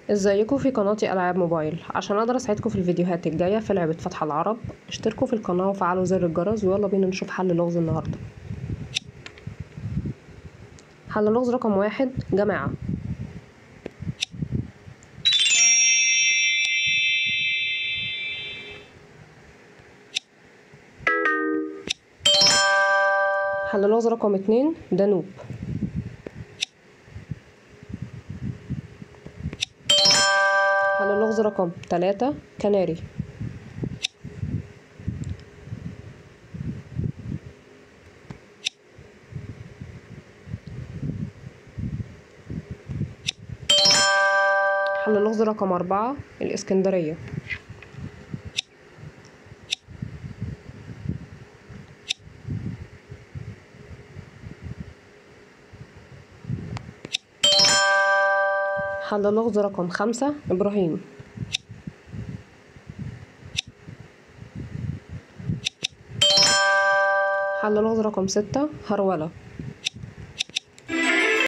ازيكم في قناتي العاب موبايل عشان اقدر اساعدكم في الفيديوهات الجايه في لعبه فتح العرب اشتركوا في القناه وفعلوا زر الجرس ويلا بينا نشوف حل لغز النهارده حل لغز رقم واحد جماعه حل لغز رقم اتنين دانوب حل اللغز رقم تلاتة كناري حل اللغز رقم أربعة الإسكندرية حل اللغز رقم خمسة إبراهيم حل اللغز رقم ستة هرولة